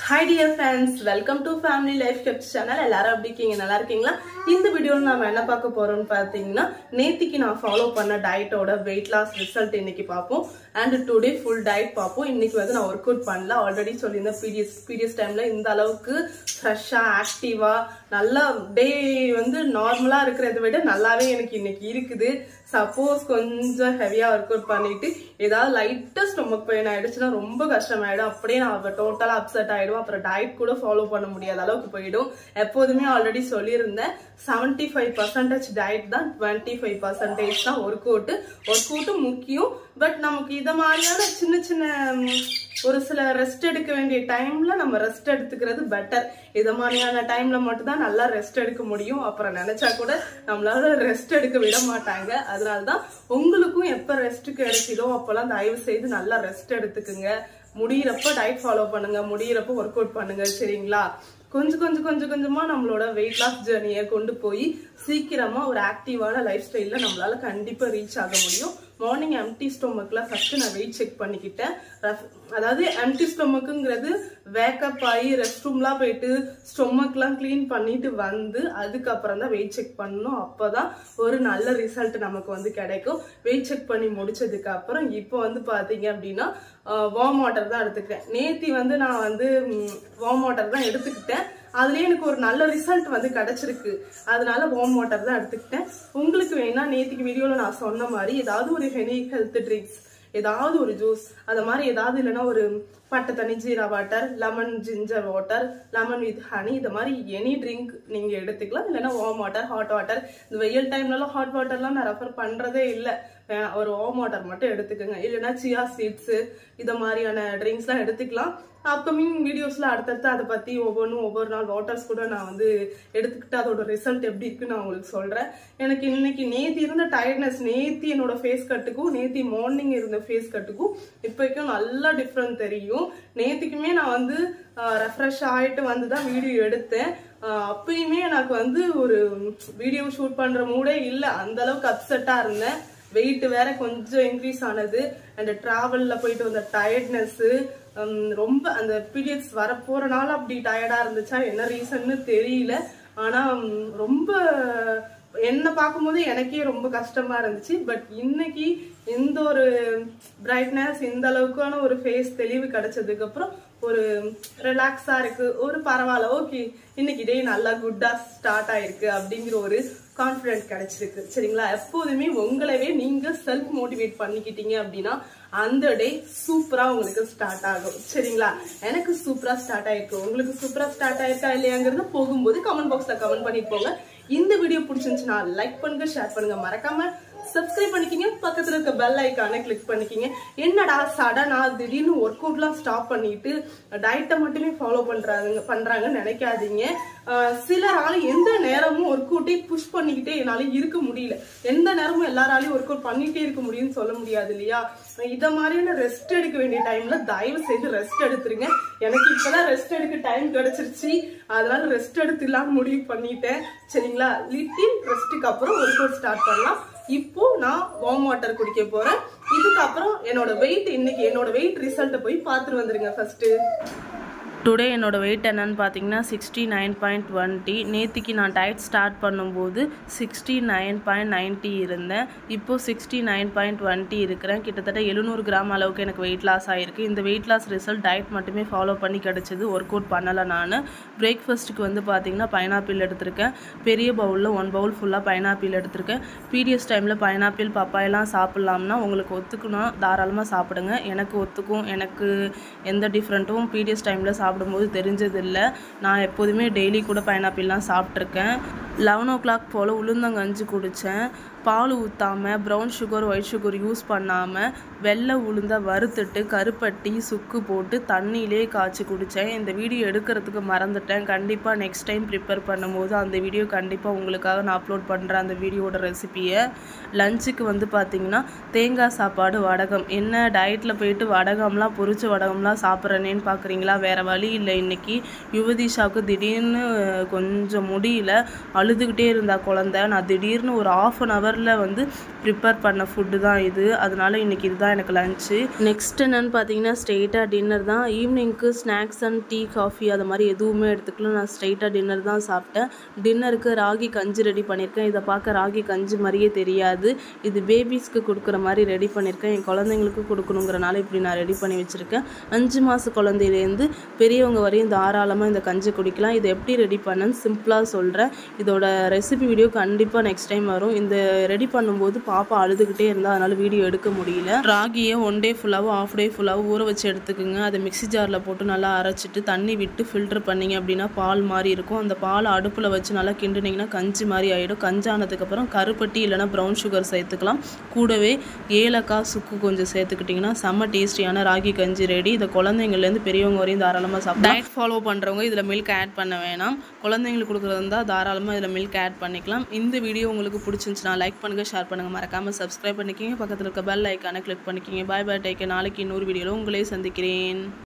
hi dear friends welcome to family life tips channel எல்லாரும் எப்படி இருக்கீங்க நல்லா இருக்கீங்களா இந்த வீடியோவில் நாம என்ன பார்க்க போறோம்னு பார்த்தீங்கன்னா நேத்திக்கு நான் ஃபாலோ பண்ண டயட்டோட வெயிட் லாஸ் ரிசல்ட் இன்னைக்கு பார்ப்போம் அண்ட் டுடே ஃபுல் டயட் பார்ப்போம் இன்னைக்கு வந்து நான் ஒர்க் அவுட் பண்ணல ஆல்ரெடி சொல்லியிருந்தேன் பீரியஸ் பீரியஸ் டைம்ல இந்த அளவுக்கு ஃப்ரெஷ்ஷாக ஆக்டிவாக நல்லா டே வந்து நார்மலாக இருக்கிறத விட நல்லாவே எனக்கு இன்னைக்கு இருக்குது சப்போஸ் கொஞ்சம் ஹெவியாக ஒர்க் அவுட் பண்ணிட்டு ஏதாவது லைட்டாக ஸ்டொமக் பெயின் ஆயிடுச்சுன்னா ரொம்ப கஷ்டமாயிடும் அப்படியே நான் டோட்டலாக அப்செட் ஆயிடும் அப்புறம் டயட் கூட ஃபாலோ பண்ண முடியாத அளவுக்கு போயிடும் எப்போதுமே ஆல்ரெடி சொல்லியிருந்தேன் செவன்டி ஃபைவ் பர்சன்டேஜ் டயட் தான் டுவெண்ட்டி ஃபைவ் பர்சன்டேஜ் தான் ஒர்க் அவுட் ஒர்க் அவுட்டும் முக்கியம் பட் நமக்கு இத மாதிரியான சின்ன சின்ன ம், ஒரு சில ரெஸ்ட் எடுக்க வேண்டிய டைம்ல நம்ம ரெஸ்ட் எடுத்துக்கிறது பெட்டர் இத மாதிரியான டைம்ல மட்டும் தான் நல்லா ரெஸ்ட் எடுக்க முடியும் அப்புறம் நினைச்சா கூட நம்மளால ரெஸ்ட் எடுக்க விட மாட்டாங்க அதனாலதான் உங்களுக்கும் எப்ப ரெஸ்ட் கிடைக்குதோ அப்பெல்லாம் தயவு செய்து நல்லா ரெஸ்ட் எடுத்துக்குங்க முடியிறப்ப டயட் ஃபாலோ பண்ணுங்க முடியிறப்ப ஒர்க் அவுட் பண்ணுங்க சரிங்களா கொஞ்சம் கொஞ்சம் கொஞ்சம் கொஞ்சமா நம்மளோட வெயிட் லாஸ் ஜேர்னியை கொண்டு போய் சீக்கிரமா ஒரு ஆக்டிவான லைஃப் ஸ்டைல்ல நம்மளால கண்டிப்பா ரீச் ஆக முடியும் மார்னிங் எம்டி ஸ்டொமக்ல ஃபர்ஸ்ட் நான் வெயிட் செக் பண்ணிக்கிட்டேன் ரஃப்- அதாவது எம்டி ஸ்டொமக்குங்கிறது வேக்கப் ஆகி ரெஸ்ட் ரூம்லாம் போயிட்டு ஸ்டொமக்லாம் க்ளீன் பண்ணிட்டு வந்து அதுக்கப்புறம் தான் வெயிட் செக் பண்ணணும் அப்பதான் ஒரு நல்ல ரிசல்ட் நமக்கு வந்து கிடைக்கும் வெயிட் செக் பண்ணி முடிச்சதுக்கு அப்புறம் இப்போ வந்து பாத்தீங்க அப்படின்னா வார்ம் வாட்டர் தான் எடுத்துக்கிறேன் நேத்தி வந்து நான் வந்து வார்ம் வாட்டர் தான் எடுத்துக்கிட்டேன் அதுலயே எனக்கு ஒரு நல்ல ரிசல்ட் வந்து கிடைச்சிருக்கு அதனால வார்ம் வாட்டர் தான் எடுத்துக்கிட்டேன் உங்களுக்கு வேணா நேத்திக்கு வீடியோல நான் சொன்ன மாதிரி ஏதாவது ஒரு ஹெனி ஹெல்த் ட்ரிங்க்ஸ் ஏதாவது ஒரு ஜூஸ் அது மாதிரி ஏதாவது இல்லைன்னா ஒரு பட்டை தண்ணி jeera water lemon ginger water lemon with honey இந்த மாதிரி எனி ட்ரிங்க் நீங்க எடுத்துக்கலாம் இல்லைன்னா வார்ம் வாட்டர் ஹாட் வாட்டர் இந்த வெயில் டைம்லலாம் ஹாட் வாட்டர்லாம் நான் ரெஃபர் பண்றதே இல்லை ஒரு வார்ம் வாட்டர் மட்டும் எடுத்துக்கோங்க இல்லைன்னா சியா சீட்ஸ் இத மாதிரியான ட்ரிங்க்ஸ்லாம் எடுத்துக்கலாம் அப்கமிங் வீடியோஸ்ல அடுத்தடுத்து அதை பத்தி ஒவ்வொன்றும் ஒவ்வொரு நாள் வாட்டர்ஸ் கூட நான் வந்து எடுத்துக்கிட்டு அதோட ரிசல்ட் எப்படி இருக்குன்னு நான் உங்களுக்கு சொல்றேன் எனக்கு இன்னைக்கு நேத்தி இருந்த டயர்ட்னஸ் நேத்தி என்னோட ஃபேஸ் கட்டுக்கும் நேத்தி மார்னிங் இருந்த ஃபேஸ் கட்டுக்கும் இப்போக்கும் நல்லா டிஃப்ரெண்ட் தெரியும் நேத்திக்குமே நான் வந்து ரெஃப்ரெஷ் ஆயிட்டு வந்து தான் வீடியோ எடுத்தேன் ஆஹ் அப்பயுமே எனக்கு வந்து ஒரு வீடியோ ஷூட் பண்ற மூடே இல்லை அந்த அளவுக்கு அப்செட்டா இருந்தேன் வெயிட் வேற கொஞ்சம் இன்க்ரீஸ் ஆனது அண்ட் டிராவல்ல போயிட்டு வந்த டயர்ட்னஸ் ரொம்ப அந்த பீரியட்ஸ் வர போறனால அப்படி டயர்டா இருந்துச்சா என்ன ரீசன்னு தெரியல ஆனா உம், ரொம்ப என்ன பார்க்கும்போது எனக்கே ரொம்ப கஷ்டமா இருந்துச்சு பட் இன்னைக்கு இந்த ஒரு பிரைட்னஸ் இந்த அளவுக்கான ஒரு ஃபேஸ் தெளிவு கிடைச்சதுக்கு அப்புறம் ஒரு ரிலாக்ஸா இருக்கு ஒரு பரவாயில்ல ஓகே இன்னைக்கு டே நல்லா குட்டா ஸ்டார்ட் ஆயிருக்கு அப்படிங்கிற ஒரு கான்ஃபிடென்ட் கிடைச்சிருக்கு சரிங்களா எப்போதுமே உங்களவே நீங்க செல்ஃப் மோட்டிவேட் பண்ணிக்கிட்டீங்க அப்படின்னா அந்த டே சூப்பரா உங்களுக்கு ஸ்டார்ட் ஆகும் சரிங்களா எனக்கு சூப்பரா ஸ்டார்ட் ஆயிருக்கு உங்களுக்கு சூப்பரா ஸ்டார்ட் ஆயிருக்கா இல்லையாங்கிறத போகும்போது கமெண்ட் பாக்ஸ்ல கமெண்ட் பண்ணிட்டு போங்க இந்த வீடியோ பிடிச்சிருந்துச்சுன்னா லைக் பண்ணுங்க ஷேர் பண்ணுங்க மறக்காம சப்ஸ்கிரைப் பண்ணிக்கிங்க பக்கத்துல இருக்க பெல் ஐக்கானை கிளிக் பண்ணிக்கிங்க என்னடா சடனா திடீர்னு ஒர்க் அவுட்லாம் ஸ்டாப் பண்ணிட்டு டயட்டை மட்டுமே ஃபாலோ பண்றாங்க பண்றாங்கன்னு நினைக்காதீங்க ஆஹ் சிலரால எந்த நேரமும் ஒர்க் அவுட்டே புஷ் பண்ணிக்கிட்டே என்னால இருக்க முடியல எந்த நேரமும் எல்லாராலையும் ஒர்க் அவுட் பண்ணிட்டே இருக்க முடியும்னு சொல்ல முடியாது இல்லையா இத மாதிரியான ரெஸ்ட் எடுக்க வேண்டிய டைம்ல தயவு செய்து ரெஸ்ட் எடுத்துருங்க எனக்கு இப்பதான் ரெஸ்ட் எடுக்க டைம் கிடைச்சிருச்சு அதனால ரெஸ்ட் எடுத்துலாம் முடிவு பண்ணிட்டேன் சரிங்களா லிட்டில் ரெஸ்ட்டுக்கு அப்புறம் ஒர்க் அவுட் ஸ்டார்ட் பண்ணலாம் இப்போ நான் வார்ம் வாட்டர் குடிக்க போறேன் இதுக்கப்புறம் என்னோட வெயிட் இன்னைக்கு என்னோட வெயிட் ரிசல்ட்டை போய் பார்த்துட்டு வந்துருங்க ஃபர்ஸ்ட் டுடே என்னோட வெயிட் என்னன்னு பார்த்தீங்கன்னா சிக்ஸ்டி நைன் பாயிண்ட் டுவெண்ட்டி நேத்திக்கு நான் டயட் ஸ்டார்ட் பண்ணும்போது சிக்ஸ்டி நைன் பாயிண்ட் நைன்ட்டி இருந்தேன் இப்போது சிக்ஸ்டி நைன் பாயிண்ட் டுவெண்ட்டி இருக்கிறேன் கிட்டத்தட்ட எழுநூறு கிராம் அளவுக்கு எனக்கு வெயிட் லாஸ் ஆகிருக்கு இந்த வெயிட் லாஸ் ரிசல்ட் டயட் மட்டுமே ஃபாலோ பண்ணி கிடச்சிது ஒர்க் அவுட் பண்ணலை நான் பிரேக்ஃபாஸ்ட்டுக்கு வந்து பார்த்தீங்கன்னா பைனாப்பிள் எடுத்திருக்கேன் பெரிய பவுலில் ஒன் பவுல் ஃபுல்லாக பைனாப்பிள் எடுத்திருக்கேன் பீரியஸ் டைமில் பைனாப்பிள் பப்பாயெல்லாம் சாப்பிட்லாம்னா உங்களுக்கு ஒத்துக்கணும் தாராளமாக சாப்பிடுங்க எனக்கு ஒத்துக்கும் எனக்கு எந்த டிஃப்ரெண்ட்டும் பீரியஸ் டைமில் சாப்பிடும்போது தெரிஞ்சதில்லை நான் எப்போதுமே டெய்லி கூட பைனாப்பிள்லாம் சாப்பிட்ருக்கேன் லெவன் ஓ கிளாக் போல் உளுந்தங்கஞ்சி குடித்தேன் பால் ஊற்றாமல் brown sugar white sugar use பண்ணாமல் வெள்ளை உளுந்த வறுத்துட்டு கருப்பட்டி சுக்கு போட்டு தண்ணியிலே காய்ச்சி குடித்தேன் இந்த வீடியோ எடுக்கிறதுக்கு மறந்துட்டேன் கண்டிப்பாக நெக்ஸ்ட் டைம் ப்ரிப்பேர் பண்ணும்போது அந்த வீடியோ கண்டிப்பாக உங்களுக்காக நான் அப்லோட் பண்ணுறேன் அந்த வீடியோட ரெசிபியை லஞ்சுக்கு வந்து பார்த்திங்கன்னா தேங்காய் சாப்பாடு வடகம் என்ன டயட்டில் போயிட்டு வடகம்லாம் பொரிச்ச வடகம்லாம் சாப்பிட்றேனேன்னு பார்க்குறீங்களா வேறு வழி இல்லை இன்னைக்கு யுவதிஷாவுக்கு திடீர்னு கொஞ்சம் முடியல அழுதுகிட்டே இருந்தா குழந்தை நான் திடீர்னு ஒரு ஆஃப் அன் ஹவரில் வந்து ப்ரிப்பேர் பண்ண ஃபுட்டு தான் இது அதனால இன்னைக்கு இதுதான் எனக்கு லஞ்சு நெக்ஸ்ட் என்னன்னு பார்த்தீங்கன்னா ஸ்ட்ரெயிட்டாக டின்னர் தான் ஈவினிங்க்கு ஸ்நாக்ஸ் அண்ட் டீ காஃபி அது மாதிரி எதுவுமே எடுத்துக்கல நான் ஸ்ட்ரெயிட்டாக டின்னர் தான் சாப்பிட்டேன் டின்னருக்கு ராகி கஞ்சி ரெடி பண்ணியிருக்கேன் இதை பார்க்க ராகி கஞ்சி மாதிரியே தெரியாது இது பேபிஸ்க்கு கொடுக்குற மாதிரி ரெடி பண்ணியிருக்கேன் என் குழந்தைங்களுக்கு கொடுக்கணுங்கிறனால இப்படி நான் ரெடி பண்ணி வச்சுருக்கேன் அஞ்சு மாத குழந்தையிலேருந்து பெரியவங்க வரையும் தாராளமாக இந்த கஞ்சி குடிக்கலாம் இதை எப்படி ரெடி பண்ணேன்னு சிம்பிளாக சொல்கிறேன் இதோட ரெசிபி வீடியோ கண்டிப்பாக நெக்ஸ்ட் டைம் வரும் இந்த ரெடி பண்ணும்போது பாப்பா அழுதுகிட்டே இருந்தால் அதனால் வீடியோ எடுக்க முடியல ராகியை ஒன் டே ஃபுல்லாகவும் ஆஃப் டே ஃபுல்லாகவும் ஊற வச்சு எடுத்துக்கோங்க அதை மிக்ஸி ஜாரில் போட்டு நல்லா அரைச்சிட்டு தண்ணி விட்டு ஃபில்டர் பண்ணிங்க அப்படின்னா பால் மாதிரி இருக்கும் அந்த பால் அடுப்பில் வச்சு நல்லா கிண்டுனீங்கன்னா கஞ்சி மாதிரி ஆகிடும் கஞ்சானதுக்கப்புறம் கருப்பட்டி இல்லைனா ப்ரௌன் சுகர் சேர்த்துக்கலாம் கூடவே ஏலக்காய் சுக்கு கொஞ்சம் சேர்த்துக்கிட்டிங்கன்னா செம்ம டேஸ்டியான ராகி கஞ்சி ரெடி இதை குழந்தைங்கள்லேருந்து பெரியவங்க வரையும் தாராளமாக சாப்பிடும் டயட் ஃபாலோ பண்ணுறவங்க இதில் மில்க் ஆட் பண்ண வேணாம் குழந்தைங்களுக்கு கொடுக்குறது இருந்தால் தாராளமாக இதில் மில்க் ஆட் பண்ணிக்கலாம் இந்த வீடியோ உங்களுக்கு பிடிச்சிருந்துச்சுன்னா லைக் பண்ணுங்கள் ஷேர் பண்ணுங்கள் மறக்காமல் சப்ஸ்கிரைப் பண்ணிக்கிங்க பக்கத்தில் இருக்க பெல் ஐக்கானை கிளிக் பண்ணிக்கிங்க பாய் பாய் டேக்க நாளைக்கு இன்னொரு வீடியோவில் உங்களே சந்திக்கிறேன்